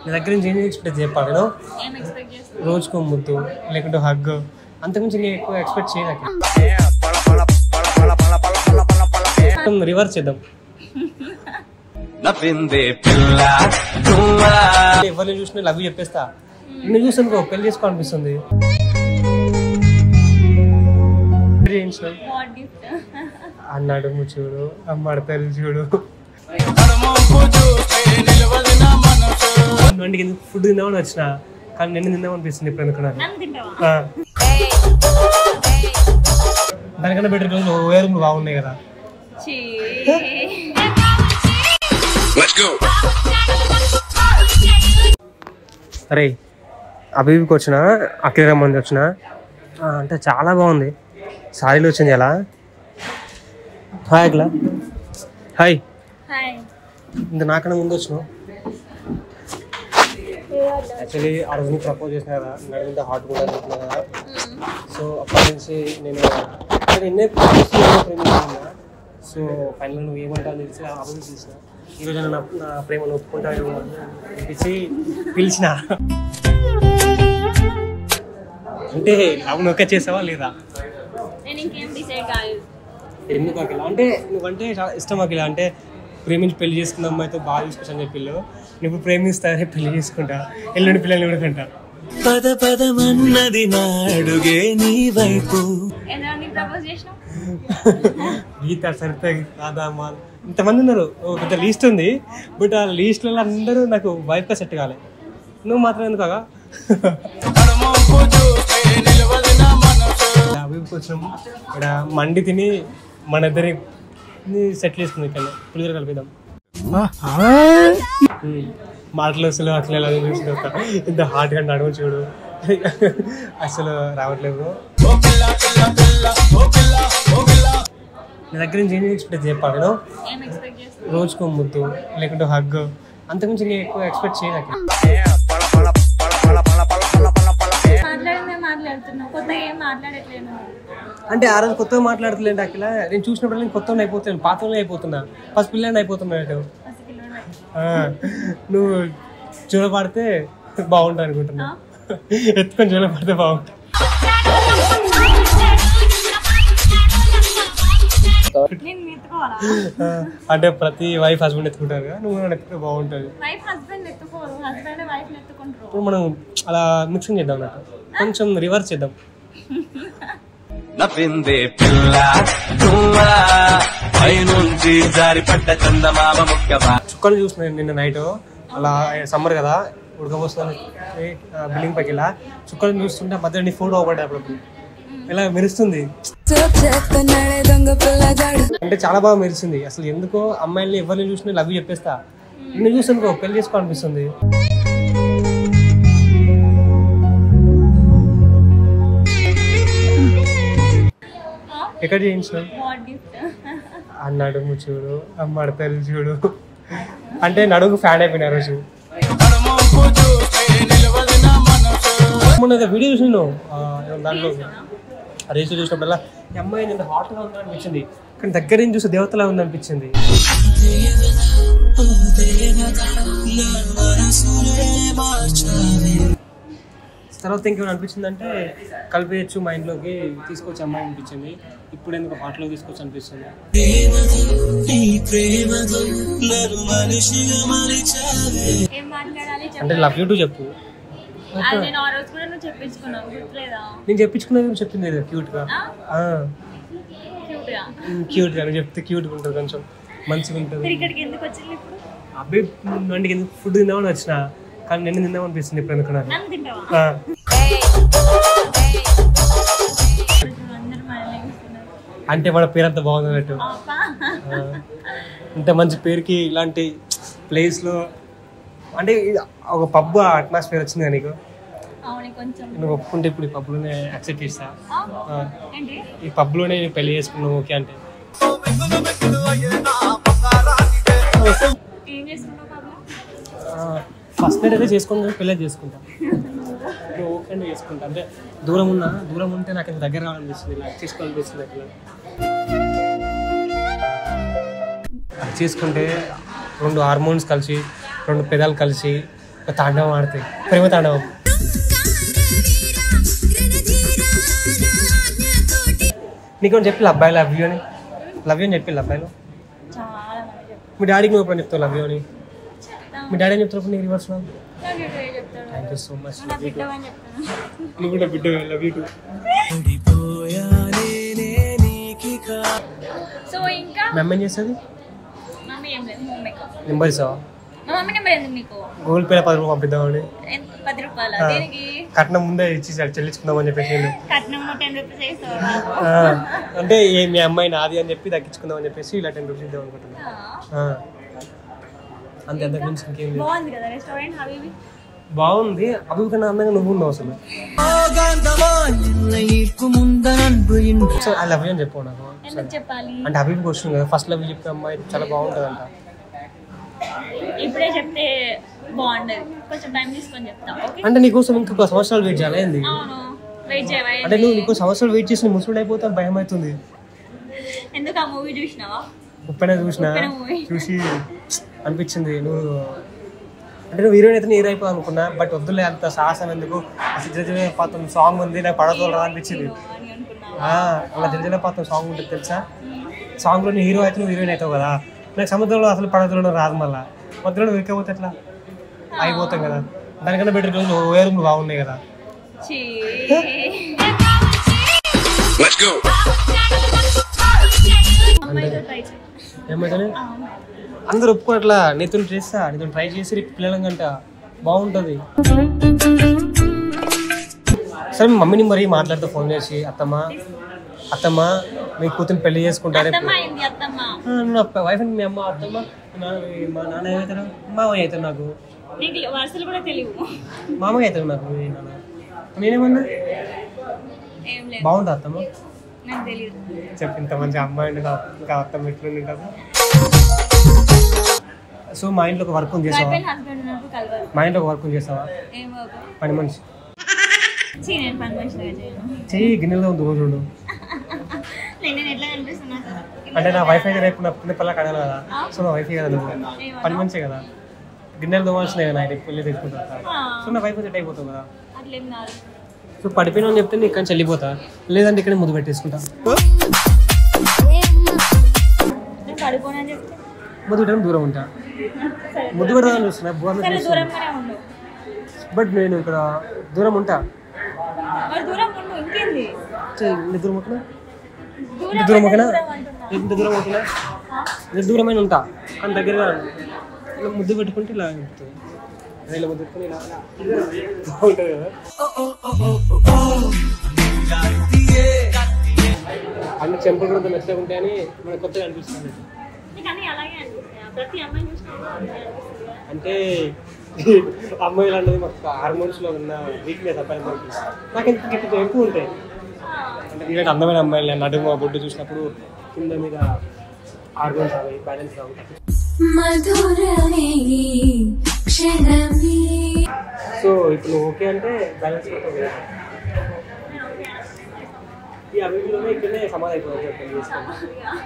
నీ దగ్గర నుంచి ఏం ఎక్స్పెక్ట్ చెప్పాలి నేను ఏం ఎక్స్పెక్ట్ చేస్తావు రోజుకో ముద్దు లేకుంటే హగ్ అంతకుమించి ఇంకా ఎక్కువ ఎక్స్పెక్ట్ చేయడానికి రివర్స్ చేద్దాం నవ్విందే పిల్ల నువ్వా ఎవరిని చూసినా లవ్ చెప్పేస్తా నిన్ను చూసానుకో పెళ్లి చేసుకోవాలనిపిస్తుంది చేయించినాం వాట్ గిఫ్ట్ అన్నాడు చూడు అమ్మాడతారు చూడు వంటికి ఎందుకు ఫుడ్ తిందామని వచ్చిన కానీ నిన్ను తిందామనిపిస్తుంది ఇప్పుడు ఎందుకు నాకు నన్ను తింటావా ఆ. దానికన్నా బెటర్ రోజులు ఓ రూమ్లు బాగున్నాయి కదా చీ అరే అభికి వచ్చిన అఖిల రమ్మంది వచ్చిన ఆ, అంటే చాలా బాగుంది సారీలో వచ్చింది ఎలా హాయ్ అఖిల హాయ్ హాయ్ ఇంత నాకన్నా ముందు వచ్చినావు యాక్చువల్లీ ఆ రోజు నీకు ప్రపోజ్ చేసిన కదా నడు ఇంత హాట్ కూడా అనుకుంటున్నా కదా సో అప్పటి నుంచి నేను నేను ఎన్నే ప్రేమిస్తున్నా సో ఫైనల్ నువ్వు ఏమంటావు అని తెలిసి అభివృద్ధి చేసిన ఈరోజు నా నా ప్రేమను ఒప్పుకుంటాను అనిపించి పిలిచిన అంటే అవును ఒక్క చేసావా లేదా నేను ఇంకేం డిసైడ్ కాలేదు ఎందుకు అఖిల అంటే నువ్వంటే చాలా ఇష్టం అఖిల అంటే ప్రేమించి పెళ్లి చేసుకున్న అమ్మాయితో బాగా చూసుకోవచ్చు అని చెప్పిళ్ళు నువ్వు ప్రేమిస్తానే పెళ్లి చేసుకుంటా ఎల్లుండి పిల్లల్ని కూడా కంటా పద పదమన్నది నాడుగే నీ వైపు ఎలా నీకు ప్రపోజ్ చేసినావు గీత సరిత రాధా మాల్ ఇంతమంది ఉన్నారు ఓ పెద్ద లీస్ట్ ఉంది బట్ ఆ లీస్ట్లలో అందరూ నాకు వైఫ్గా సెట్ కాలే నువ్వు మాత్రం ఎందుకు కాగా అభివృద్ధి వచ్చినాం ఇక్కడ మండి తిని మన ఇద్దరి సెటిల్ చేసుకుంది ఇక్కడ పులిహోర కలిపిద్దాం ఉమ్. మాటలు అసలు అట్లా ఎలా చూసిన ఇంత హార్ట్గా నడుము చూడు అసలు రావట్లేదు నీ దగ్గర నుంచి ఏం ఎక్స్పెక్ట్ చెప్పాలి నేను ఏం ఎక్స్పెక్ట్ చేస్తావు రోజుకో ముద్దు లేకుంటే హగ్ అంతకుమించి ఇంకా ఎక్కువ ఎక్స్పెక్ట్ చేయడానికి మాట్లాడిందే మాట్లాడుతున్నావు కొత్తగా ఏం మాట్లాడట్లేదు అంటే ఆ రోజు కొత్తగా మాట్లాడతలేండి అక్కడ నేను చూసినప్పుడు నేను కొత్త అయిపోతాను పాత అయిపోతున్నా ఫస్ట్ పిల్లని అయిపోతున్నా అటు ఫస్ట్ పిల్లడు ఆ, నువ్వు చూడబడితే బాగుంటుంది అనుకుంటున్నా ఎత్తుకొని చూడబడితే బాగుంటుంది నేను ఎత్తుకోవాలా ఆ, అంటే ప్రతి వైఫ్ హస్బెండ్ ఎత్తుకుంటారు కదా నువ్వు నన్ను ఎత్తుకుంటే బాగుంటుంది వైఫ్ హస్బెండ్ ఎత్తుకోరు హస్బెండ్ వైఫ్ ఎత్తుకుంటారు ఇప్పుడు మనం అలా మిక్సింగ్ చేద్దాం అన్నట్టు కొంచెం రివర్స్ చేద్దాం నవ్విందే పిల్ల నువ్వా పైనుంచి జారిపడ్డ చందమామ ముక్కవా చుక్కలు చూసిన నిన్న నైట్ అలా సమ్మర్ కదా ఉడకపోస్తుంది బిల్డింగ్ పైకి ఇలా చుక్కలు చూస్తుంటే మధ్య నీ ఫోటో అవపడ్డా అప్పుడు ఇలా మెరుస్తుంది అంటే చాలా బాగా మెరిసింది అసలు ఎందుకో అమ్మాయిల్ని ఎవరిని చూసినా లవ్ చెప్పేస్తా నిన్ను చూసానుకో పెళ్లి చేసుకోవాలనిపిస్తుంది ఎక్కడ చేయించినావు వాట్ గిఫ్ట్ ఆ నడుము చూడు అమ్మాడతారు చూడు అంటే నడుము ఫ్యాన్ అయిపోయిన ఆ రోజు మొన్న ఏదో వీడియో చూసి నువ్వు దాంట్లో ఆ రేసు చూసినప్పుడల్లా ఈ అమ్మాయి నేను హాట్గా ఉందా అనిపించింది కానీ దగ్గర నుంచి చూస్తే దేవతలా ఉంది అనిపించింది తర్వాత ఇంకేమైనా అనిపించింది అంటే కలిపేయచ్చు మైండ్లోకి తీసుకొచ్చి అమ్మాయి అనిపించింది ఇప్పుడు ఎందుకు హాట్లో తీసుకొచ్చి అనిపిస్తుంది ఏం మాట్లాడాలి చెప్పు అంటే లవ్ యూ టు చెప్పు అది నేను ఆ రోజు కూడా నువ్వు చెప్పించుకున్నావు గుర్తులేదా నేను చెప్పించుకున్నది చెప్పింది కదా క్యూట్గా క్యూట్ గా క్యూట్గా నువ్వు చెప్తే క్యూట్గా ఉంటుంది కొంచెం మంచిగా ఉంటుంది మీరు ఇక్కడికి ఎందుకు వచ్చింది ఇప్పుడు అబ్బాయి వంటికి ఎందుకు ఫుడ్ తిందామని వచ్చిన కానీ నిన్ను తిందాం అనిపిస్తుంది ఇప్పుడు ఎందుకు నాకు నన్ను తింటావా ఆ, అందరూ మనల్ని చూస్తున్నారు అంటే మన పేరు అంత బాగుంది అన్నట్టు అబ్బా. ఆ, ఇంత మంచి పేరుకి ఇలాంటి ప్లేస్లో అంటే ఇది ఒక పబ్ అట్మాస్ఫియర్ వచ్చింది కదా నీకు అవును కొంచెం నువ్వు ఒప్పుకుంటే ఇప్పుడు ఈ పబ్లోనే యాక్సెప్ట్ చేస్తా ఆ? ఆ, ఏంటి ఈ పబ్లోనే నేను పెళ్లి చేసుకున్నావు ఓకే అంటే ఏం చేస్తున్నావు బాబా ఫస్ట్ నైట్ అయితే చేసుకుని పెళ్ళి చేసుకుంటా ఇప్పుడు ఓకే అంటే చేసుకుంటా అంటే దూరం ఉన్నా దూరం ఉంటే నాకు ఇంత దగ్గర రావాలనిపిస్తుంది ఇలా చేసుకోవాలనిపిస్తుంది అట్లా అది చేసుకుంటే రెండు హార్మోన్స్ కలిసి రెండు పెదాలు కలిసి ఒక తాండవం ఆడతాయి ప్రేమ తాండవం నీకు చెప్పి అబ్బాయి లవ్ యూ అని లవ్ యూ అని చెప్పి అబ్బాయిలు చాలా మంది చెప్తారు మీ డాడీకి నువ్వు ఎప్పుడు చెప్తావు లవ్ యూ అని మీ డాడీ ఏం చెప్తారు నీకు రివర్స్ నాకు ఇటు చెప్తాడు థ్యాంక్ యూ సో మచ్ నా బిడ్డవని చెప్తాను నువ్వు కూడా బిడ్డ లవ్ యూ టూ సో ఇంకా మీ అమ్మ ఏం చేస్తుంది మమ్మీ ఏం లేదు హోమ్ మేకర్ నెంబర్ ఇస్తావా మా మమ్మీ నెంబర్ ఎందుకు నీకు గూగుల్ పేలో పది రూపాయలు పంపిద్దామని ఎంత పది రూపాయల ఆ. దేనికి కట్నం ముందే ఇచ్చి చెల్లించుకుందామని చెప్పేసి నేను. కట్నం టెన్ రూపీస్ వేస్తావా ఆ, అంటే ఏ మీ అమ్మాయి నాది అని చెప్పి దక్కించుకుందామని చెప్పేసి ఇలా టెన్ రూపీస్ ఇద్దాం అనుకుంటున్నా ఆ. అంతే అంతకు మించి ఇంకేం లేదు బాగుంది కదా రెస్టారెంట్ హబీబీ బాగుంది అభివి కన్నా అందంగా నువ్వు ఉన్నావు అసలు సో ఐ లవ్ యూ అని చెప్పు నాకు ఎందుకు చెప్పాలి అంటే అభికి వస్తుంది కదా ఫస్ట్ లవ్ చెప్పే అమ్మాయి చాలా బాగుంటుంది అంట ఇప్పుడే చెప్తే బాగుండదు కొంచెం టైం తీసుకొని చెప్తా ఓకే అంటే నీకోసం ఇంకొక సంవత్సరాలు వెయిట్ చేయాలి ఏంది అవును వెయిట్ చేయవా అంటే నువ్వు ఇంకో సంవత్సరాలు వెయిట్ చేసి ముసలు అయిపోతా భయం అవుతుంది ఎందుకు ఆ మూవీ చూసినావా ఉప్పెన చూసిన ఉప్పెన movie. చూసి అనిపించింది నువ్వు అంటే నువ్వు హీరోయిన్ అయితే హీరో అయిపోయి అనుకున్నా బట్ వద్దులే అంత సాహసం ఎందుకు అసలు జలజల పాత్రం సాంగ్ ఉంది నాకు పడతో రా అనిపించింది అని అనుకున్నావా ఆ, అలా జలజల పాత్రం సాంగ్ ఉంటుంది తెలుసా సాంగ్లో నువ్వు హీరో అయితే నువ్వు హీరోయిన్ అవుతావు కదా నాకు సముద్రంలో అసలు పడవలో రాదు మళ్ళా మధ్యలో నువ్వు ఎక్కకపోతే ఎట్లా అయిపోతాం కదా దానికన్నా బెటర్ రోజులు ఓ రూమ్లు బాగున్నాయి కదా చీ అమ్మాయితో ట్రై చేయి ఏమైతే ఆ, అందరూ ఒప్పుకోవట్లా నీతో చేస్తా నీతో ట్రై చేసి రేపు పిల్లలంగంట బాగుంటుంది సరే మీ మమ్మీని మరి మాట్లాడితే ఫోన్ చేసి అత్తమ్మ అత్తమ్మ మీ కూతురు పెళ్లి చేసుకుంటారే అత్తమ్మ అయింది అత్తమ్మ నా వైఫ్ అండ్ మీ అమ్మ అత్తమ్మ నా మా నాన్న ఏమవుతారు మామయ్య అవుతారు నాకు నీకు వరుసలు కూడా తెలియవు మామయ్య అవుతారు నాకు మీ నాన్న నేనేమన్నా ఏం లేదు బాగుంటుంది అత్తమ్మ నాకు తెలియదు చెప్పి ఇంత మంచి అమ్మాయి ఉండి నా- ఇంకా అత్తమ్మ ఎట్లుంది కదా సో మా ఇంట్లో ఒక వర్క్ ఉంది చేసావా వైఫ్ హస్బెండ్ ఉన్నప్పుడు కలవరు మా ఇంట్లో ఒక వర్క్ ఉంది చేసావా ఏం వర్క్ పని మనిషి చీ నేను పని మనిషిగా చేయను చెయ్యి గిన్నెలో ఉంది రోజు నేను నేను ఎట్లా కనిపిస్తున్నా అంటే నా వైఫ్ అయితే రేపు నా పిల్ల పిల్ల కడాలి కదా సో నా వైఫ్ కదా నువ్వు పని మంచి కదా గిన్నెలు తోమాల్సినాయి కదా నైట్ పెళ్ళి తెచ్చుకుంటా సో నా వైఫ్ సెట్ అయిపోతావు కదా అట్లేం కాదు సో పడిపోయినా అని చెప్తే నీకు కానీ వెళ్ళిపోతా లేదంటే ఇక్కడ ముద్దు పెట్టేసుకుంటా నేను పడిపోనని చెప్తే ముద్దు పెట్టడం దూరం ఉంటా సరే ముద్దు పెడదామని చూస్తున్నా బోర్లు సరే చూస్తున్నా దూరంగానే ఉండు బట్ నేను ఇక్కడ దూరం ఉంటా మరి దూరం ఉండు ఇంకేంది చెయ్యి, ఎంత దూరం అవుతున్నా దూరం ఎంత దూరం అంటే అవుతున్నా దూరం అంటున్నా ఎంత దూరం అవుతున్నా ఎంత దూరమైన ఉంటా కానీ దగ్గరగా ఇలా ముద్దు పెట్టుకుంటే ఇలా ఉంటుంది అదే ఇలా ముద్దు పెట్టుకుని ఇలా బాగుంటుంది కదా అన్ని చెంపలు కూడా మెత్తగా ఉంటాయని మనకు కొత్తగా అనిపిస్తుంది నీకు అన్నీ అలాగే అనిపిస్తాయి ప్రతి అమ్మాయిని చూసినప్పుడు అలాగే అనిపిస్తుంది అంటే అమ్మాయిలు అన్నది మాకు హార్మోన్స్ లో ఉన్న వీక్నెస్ అబ్బాయి మనకి నాకు ఎంత గిట్ట ఎక్కువ ఉంటాయి అంటే ఇలాంటి అందమైన అమ్మాయిలు నడుము బొడ్డు చూసినప్పుడు కింద మీద హార్మోన్స్ అవి బ్యాలెన్స్ గా ఉంటాయి మధురమే క్షణమే సో ఇప్పుడు నువ్వు ఓకే అంటే బ్యాలెన్స్ అవుతావు కదా ఈ అభివృద్ధిలోనే ఇక్కడనే సమాధి అయిపోతుంది పెళ్లి చేసుకొని.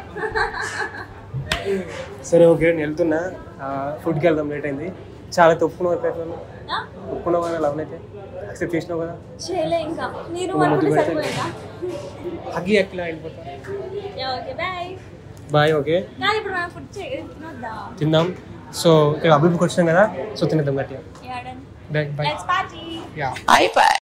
సరే ఓకే నేను వెళ్తున్నా ఫుడ్కి వెళ్దాం లేట్ అయింది చాలా తప్పుకున్నావు అయిపోతున్నాను ఆ? ఒప్పుకున్నావు కదా లవ్ అయితే యాక్సెప్ట్ చేసినావు కదా చేయలే ఇంకా మీరు నువ్వు అనుకుంటే మొదలు సరిపోయిందా హగ్గి అట్లా వెళ్ళిపోతా yeah, okay bye bye okay కాదు ఇప్పుడు మనం ఫుడ్ తినొద్దా తిందాం సో ఇక్కడ అభివృద్ధికి వచ్చినాం కదా సో తినేద్దాం గట్టిగా yeah done bye bye let's party yeah